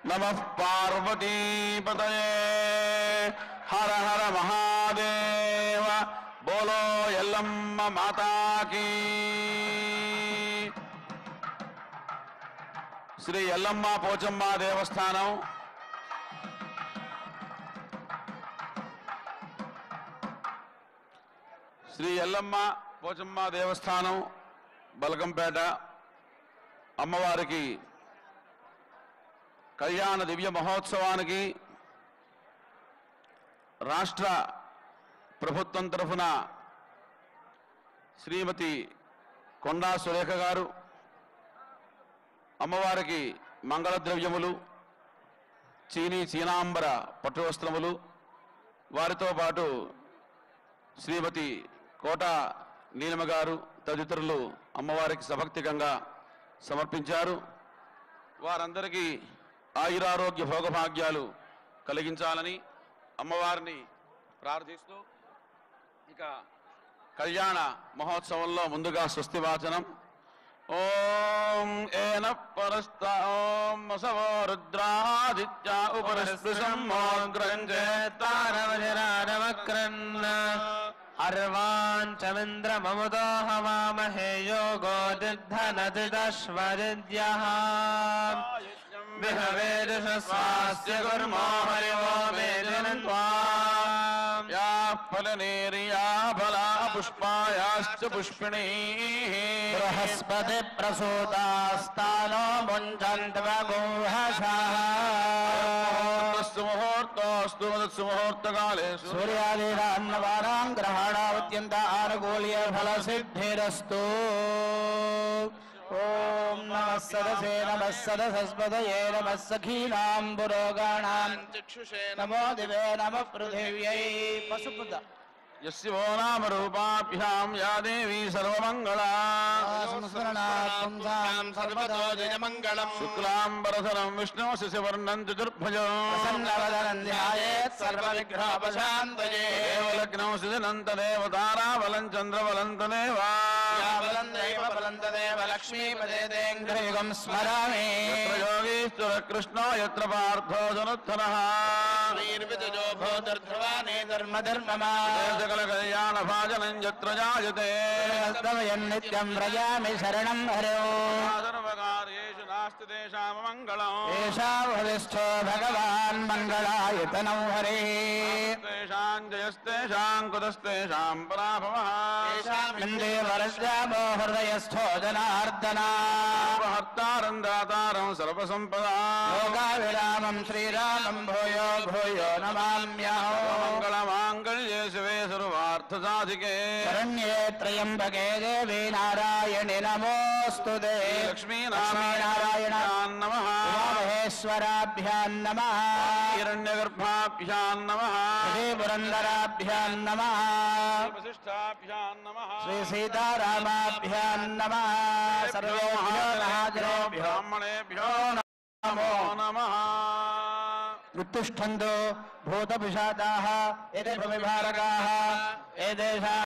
నమ పార్వతీపతయే హర హర మహాదేవ బోలో ఎల్లమ్మ మాతాకి శ్రీ ఎల్లమ్మ పోచమ్మ దేవస్థానం శ్రీ ఎల్లమ్మ పోచమ్మ దేవస్థానం బలకంపేట అమ్మవారికి కళ్యాణ దివ్య మహోత్సవానికి రాష్ట్ర ప్రభుత్వం తరఫున శ్రీమతి కొండా సురేఖ గారు అమ్మవారికి మంగళ ద్రవ్యములు చీనీ చీనాంబర పట్టు వస్త్రములు వారితో పాటు శ్రీమతి కోట నీలిమ గారు తదితరులు అమ్మవారికి సభక్తికంగా సమర్పించారు వారందరికీ ఆయురారోగ్య భోగభాగ్యాలు కలిగించాలని అమ్మవారిని ప్రార్థిస్తూ ఇక కళ్యాణ మహోత్సవంలో ముందుగా స్వస్తి వాచనం ఓం ఏన పరస్త ఓం వసవో రుద్రాదిత్య తారవజరారవక్రన్న అర్వాంచమింద్రమముదో హవామహే యోగో దిగ్ధనదిదశ్వరిద్యః విహవేదుషస్వాస్య కుర్మో హరివో వేదినత్వాం యా ఫలనేరియా ఫలా పుష్పాయాశ్చ పుష్పిణీ బృహస్పతి ప్రసూతాస్తానో ముంచంత్వగోహసా ముహూర్తోస్తు మదత్సు ముహూర్తకాలేషు సూర్యాదీనాన్నవానాం గ్రహణావత్యంత ఆనుకూల్య ఫల సిద్ధిరస్తు ఓం నమ సదసే నమ సదసస్పదయే నమ సఖీనాం పురోగాణాం చక్షుషే నమో దివే నమ పృథివ్యై పశుపుత యస్య వో నామ రూపాభ్యాం యా దేవీ సర్వమంగళా సంస్మరణాత్మం సర్వతో జయమంగళం శుక్లాంబరధరం విష్ణు శశివర్ణం చతుర్భుజం ప్రసన్నవదనం ధ్యాయేత్ సర్వవిఘ్నోపశాంతయే దేవలగ్నం సుజనంతదేవతారాబలం చంద్రబలంతదేవా బలం దైవ బలం తదేవ లక్ష్మీపదే తేంద్రయుగం స్మరామి యత్ర యోగీశ్వర కృష్ణో యత్ర పార్థో జనుత్తరః నిర్విజో భూతర్ధ్రువానే ధర్మ ధర్మమా సకల కళ్యాణ భాజనం యత్ర జాయతే స్తవయం నిత్యం వ్రజామి శరణం హరో సర్వకార్యేషు నాస్తి తేషాం మంగళం ఏషా భవిష్ఠో భగవాన్ మంగళాయతనం హరే తేషాం జయస్తేషాం కుతస్తేషాం పరాభవః ఇందే వరస్యామో హృదయస్థో జనార్దనా హర్తారం దాతారం సర్వసంపదా లోకావిరామం శ్రీరామం భూయో భూయో నమామ్యహో మంగళమాంగళ్యే శివే సర్వార్థసాధికే శరణ్యే త్రయంబకే దేవి నారాయణి నమోऽस्तु తే లక్ష్మీనారాయణ నమః మహేశ్వరాభ్యాం నమ హిరణ్యగర్భాభ్యాం నమః శ్రీ పురందరాభ్యాం నమ వశిష్టాభ్యాం నమః శ్రీ సీతారామాభ్యాం నమ సర్వేభ్యో మహాజనేభ్యో బ్రాహ్మణేభ్యో నమో నమః उत्तिष्ठन्तु भूतपिशाचाः एते भविभारकाः एतेषाम्